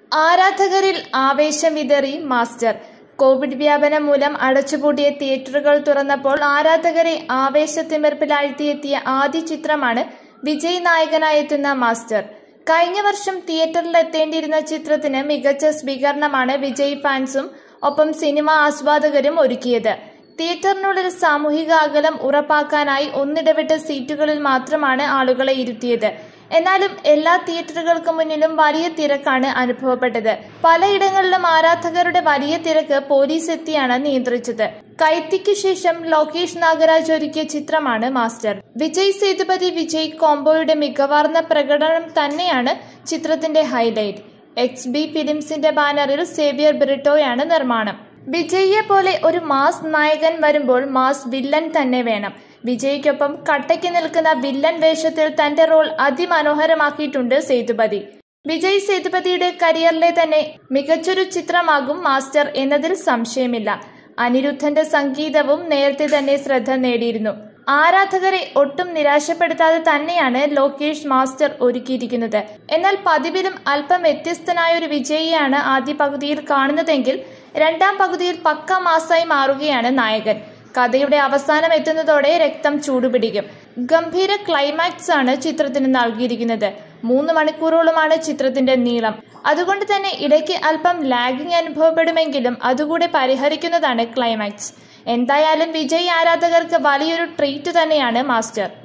ആരാധകരിൽ ആവേശം വിതറി master Covid വ്യാപനം മൂലം അടച്ചുപൂട്ടിയ തിയേറ്ററുകൾ തുറന്നപ്പോൾ ആരാധകരെ ആവേശത്തിമിർപ്പിലാഴ്ത്തിയെത്തിയ ആദ്യ ചിത്രമാണ് വിജയ് നായകനായെത്തുന്ന മാസ്റ്റർ കഴിഞ്ഞ വർഷം തിയേറ്ററിലെത്തേണ്ടിയിരുന്ന ചിത്രത്തിന് മികച്ച സ്വീകരണമാണ് വിജയ് ഫാൻസും ഒപ്പം സിനിമാ ആസ്വാദകരും ഒരുക്കിയത് തിയേറ്ററിനുള്ളിൽ സാമൂഹിക അകലം ഉറപ്പാക്കാനായി ഒന്നിടവിട്ട സീറ്റുകളിൽ മാത്രമാണ് ആളുകളെ ഇരുത്തിയത് എന്നാലും എല്ലാ തിയേറ്ററുകൾക്ക് മുന്നിലും വലിയ തിരക്കാണ് അനുഭവപ്പെട്ടത് പലയിടങ്ങളിലും ആരാധകരുടെ വലിയ തിരക്ക് പോലീസ് എത്തിയാണ് നിയന്ത്രിച്ചത് കൈത്തിക്ക് ശേഷം ലോകേഷ് നാഗരാജ് ഒരുക്കിയ ചിത്രമാണ് മാസ്റ്റർ വിജയ് സേതുപതി വിജയ് കോംബോയുടെ മികവാർന്ന പ്രകടനം തന്നെയാണ് ചിത്രത്തിന്റെ ഹൈലൈറ്റ് എക്സ് ബി ഫിലിംസിന്റെ ബാനറിൽ സേവിയർ ബ്രിട്ടോയാണ് നിർമ്മാണം വിജയിയെ പോലെ ഒരു മാസ് നായകൻ വരുമ്പോൾ മാസ് വില്ലൻ തന്നെ വേണം വിജയ്ക്കൊപ്പം കട്ടയ്ക്ക് നിൽക്കുന്ന വില്ലൻ വേഷത്തിൽ തന്റെ റോൾ അതിമനോഹരമാക്കിയിട്ടുണ്ട് സേതുപതി വിജയ് സേതുപതിയുടെ കരിയറിലെ തന്നെ മികച്ചൊരു ചിത്രമാകും മാസ്റ്റർ എന്നതിൽ സംശയമില്ല അനിരുദ്ധന്റെ സംഗീതവും നേരത്തെ തന്നെ ശ്രദ്ധ നേടിയിരുന്നു ആരാധകരെ ഒട്ടും നിരാശപ്പെടുത്താതെ തന്നെയാണ് ലോകേഷ് മാസ്റ്റർ ഒരുക്കിയിരിക്കുന്നത് എന്നാൽ പതിവിലും അല്പം വ്യത്യസ്തനായ ഒരു വിജയിയാണ് ആദ്യ പകുതിയിൽ കാണുന്നതെങ്കിൽ രണ്ടാം പകുതിയിൽ പക്ക മാസായി മാറുകയാണ് നായകൻ കഥയുടെ അവസാനം എത്തുന്നതോടെ രക്തം ചൂടുപിടിക്കും ഗംഭീര ക്ലൈമാക്സ് ആണ് ചിത്രത്തിന് നൽകിയിരിക്കുന്നത് മൂന്ന് മണിക്കൂറോളമാണ് ചിത്രത്തിന്റെ നീളം അതുകൊണ്ട് തന്നെ ഇടയ്ക്ക് അല്പം ലാഗിംഗ് അനുഭവപ്പെടുമെങ്കിലും അതുകൂടെ പരിഹരിക്കുന്നതാണ് ക്ലൈമാക്സ് എന്തായാലും വിജയ് ആരാധകർക്ക് വലിയൊരു ട്രീറ്റ് തന്നെയാണ് മാസ്റ്റർ